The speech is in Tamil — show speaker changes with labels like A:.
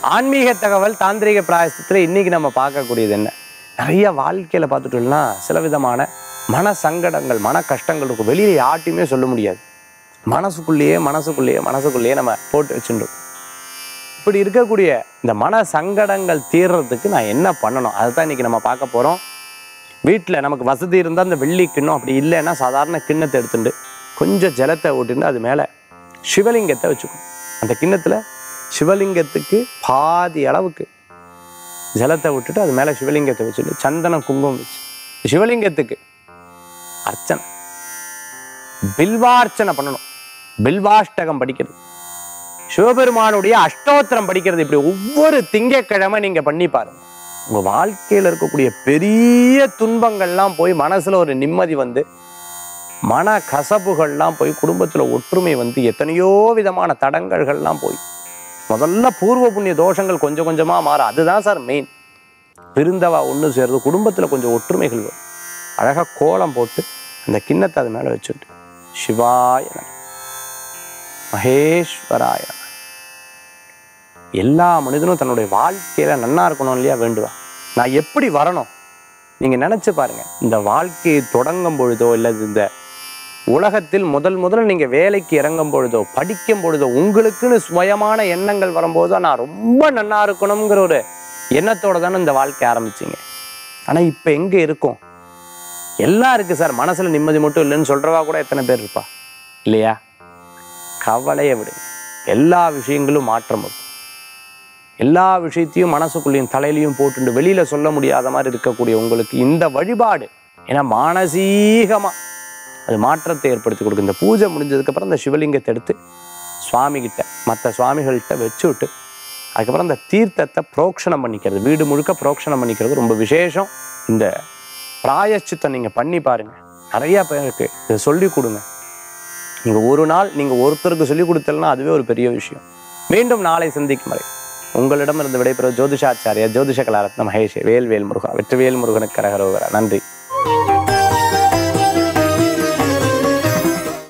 A: ஆன்மீக தகவல் தாந்திரிக பிராயசத்தில் இன்னைக்கு நம்ம பார்க்கக்கூடியது என்ன நிறைய வாழ்க்கையில் பார்த்துட்டோம்னா சில விதமான மன சங்கடங்கள் மன கஷ்டங்கள் இருக்கும் வெளியில யார்ட்டையுமே சொல்ல முடியாது மனசுக்குள்ளேயே மனசுக்குள்ளேயே மனசுக்குள்ளேயே நம்ம போட்டு வச்சுருக்கோம் இப்படி இருக்கக்கூடிய இந்த மன சங்கடங்கள் தீர்றதுக்கு நான் என்ன பண்ணணும் அதை தான் இன்னைக்கு நம்ம பார்க்க போகிறோம் வீட்டில் நமக்கு வசதி இருந்தால் அந்த வெள்ளி கிண்ணம் அப்படி இல்லைன்னா சாதாரண கிண்ணத்தை எடுத்துட்டு கொஞ்சம் ஜலத்தை ஊட்டிட்டு அது மேலே சிவலிங்கத்தை வச்சுக்கணும் அந்த கிண்ணத்தில் சிவலிங்கத்துக்கு பாதி அளவுக்கு ஜலத்தை விட்டுட்டு அது மேலே சிவலிங்கத்தை வச்சுட்டு சந்தனம் குங்குமம் வச்சு சிவலிங்கத்துக்கு அர்ச்சனை பில்வார்ச்சனை பண்ணணும் பில்வாஷ்டகம் படிக்கிறது சிவபெருமானுடைய அஷ்டோத்திரம் படிக்கிறது இப்படி ஒவ்வொரு திங்கட்கிழமை நீங்க பண்ணி பாருங்க உங்க வாழ்க்கையில இருக்கக்கூடிய பெரிய துன்பங்கள்லாம் போய் மனசுல ஒரு நிம்மதி வந்து மன கசப்புகள்லாம் போய் குடும்பத்துல ஒற்றுமை வந்து எத்தனையோ விதமான தடங்கல்கள்லாம் போய் முதல்ல பூர்வ புண்ணிய தோஷங்கள் கொஞ்சம் கொஞ்சமா மாறும் அதுதான் சார் மெயின் பிரிந்தவா ஒன்று சேருது குடும்பத்துல கொஞ்சம் ஒற்றுமைகள் வரும் அழகா கோலம் போட்டு அந்த கிண்ணத்தை அது மேல வச்சுட்டு சிவாய நம மகேஸ்வராய நம எல்லா மனிதனும் தன்னுடைய வாழ்க்கையில நன்னா இருக்கணும் இல்லையா வேண்டுவா நான் எப்படி வரணும் நீங்க நினைச்சு பாருங்க இந்த வாழ்க்கையை தொடங்கும் பொழுதோ இல்லை இந்த உலகத்தில் முதல் முதல் நீங்க வேலைக்கு இறங்கும் பொழுதோ படிக்கும் பொழுதோ உங்களுக்குன்னு சுயமான எண்ணங்கள் வரும்போதோ நான் ரொம்ப நன்னா இருக்கணுங்கிற ஒரு எண்ணத்தோட தானே இந்த வாழ்க்கை ஆரம்பிச்சீங்க ஆனா இப்ப எங்க இருக்கும் எல்லாம் இருக்கு சார் மனசுல நிம்மதி மட்டும் இல்லைன்னு சொல்றவா கூட எத்தனை பேர் இருப்பா இல்லையா கவலையை விடுங்க எல்லா விஷயங்களும் மாற்றம் வரும் எல்லா விஷயத்தையும் மனசுக்குள்ளேயும் தலையிலையும் போட்டுண்டு வெளியில சொல்ல முடியாத மாதிரி இருக்கக்கூடிய உங்களுக்கு இந்த வழிபாடு ஏன்னா மானசீகமா அது மாற்றத்தை ஏற்படுத்தி கொடுக்கும் இந்த பூஜை முடிஞ்சதுக்கப்புறம் இந்த சிவலிங்கத்தை எடுத்து சுவாமி கிட்ட மற்ற சுவாமிகள்கிட்ட வச்சு விட்டு அதுக்கப்புறம் அந்த தீர்த்தத்தை புரோக்ஷணம் பண்ணிக்கிறது வீடு முழுக்க புரோக்ஷணம் பண்ணிக்கிறது ரொம்ப விசேஷம் இந்த பிராயச்சித்தம் நீங்க பண்ணி பாருங்க நிறைய பேருக்கு இதை சொல்லி கொடுங்க நீங்க ஒரு நாள் நீங்க ஒருத்தருக்கு சொல்லி கொடுத்தலன்னா அதுவே ஒரு பெரிய விஷயம் மீண்டும் நாளை சந்திக்கும் வரை உங்களிடமிருந்து விடைபெறும் ஜோதிஷாச்சாரியா ஜோதிஷ கலாரத்ன மகேஷ் வேல்வேல் முருகா வெற்றிவேல் முருகனுக்கு கரகரோகரா நன்றி